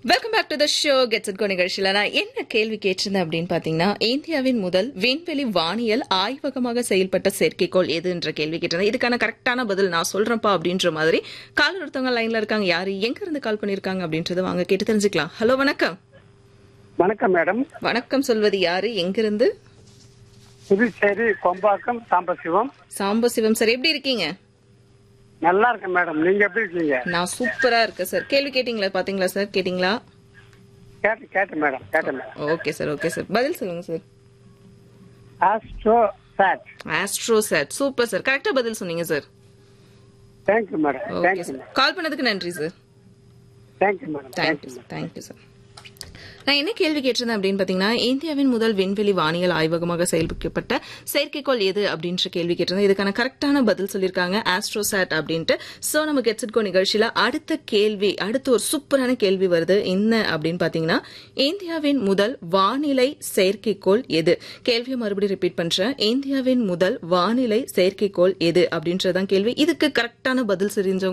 welcome back to the show gets it go நிகழ்ச்சியில நான் என்ன கேள்வி கேட்டிருந்தேன் அப்படின்னு பாத்தீங்கன்னா இந்தியாவின் முதல் விண்வெளி வானியல் ஆய்வகமாக செயல்பட்ட செயற்கைக்கோள் எதுன்ற கேள்வி கேட்டிருந்தேன் இதுக்கான கரெக்டான பதில் நான் சொல்றேன்ப்பா அப்படின்ற மாதிரி கால் ஒருத்தவங்க லைன்ல இருக்காங்க யாரு எங்க இருந்து கால் பண்ணிருக்காங்க அப்படின்றத வாங்க கேட்டு தெரிஞ்சுக்கலாம் ஹலோ வணக்கம் வணக்கம் மேடம் வணக்கம் சொல்வது யாரு எங்க இருந்து புதுச்சேரி கொம்பாக்கம் சாம்பசிவம் சாம்பசிவம் சார் எப்படி இருக்கீங்க நல்லா இருக்கேன் மேடம் நீங்க எப்படி இருக்கீங்க நான் சூப்பரா இருக்கேன் சார் கேள்வி கேட்டீங்களா பாத்தீங்களா சார் கேட்டீங்களா கேட்டு கேட்டேன் மேடம் கேட்டேன் madam okay sir okay sir பதில் சொல்லுங்க sir astro chat astro sir super sir கரெக்டா பதில் சொன்னீங்க sir thank you madam okay thank you sir call பண்ணதுக்கு நன்றி sir thank you madam thank you sir thank you sir நான் என்ன கேள்வி கேட்டிருந்தேன் அப்படின்னு பாத்தீங்கன்னா இந்தியாவின் முதல் விண்வெளி வானியல் ஆய்வகமாக செயல்படுத்தப்பட்ட செயற்கைக்கோள் எது அப்படின்ற கேள்வி கேட்டிருந்தேன் இதுக்கான கரெக்டான பதில் சொல்லியிருக்காங்க ஆஸ்ட்ரோசாட் அப்படின்ட்டு சோ நம்ம கெட்ஸிட்கோ நிகழ்ச்சியில அடுத்த கேள்வி அடுத்த ஒரு சூப்பரான கேள்வி வருது என்ன அப்படின்னு பாத்தீங்கன்னா இந்தியாவின் முதல் வானிலை செயற்கைக்கோள் எது கேள்வியை மறுபடியும் ரிப்பீட் பண்றேன் இந்தியாவின் முதல் வானிலை செயற்கைக்கோள் எது அப்படின்றதான் கேள்வி இதுக்கு கரெக்டான பதில் தெரிஞ்சவங்க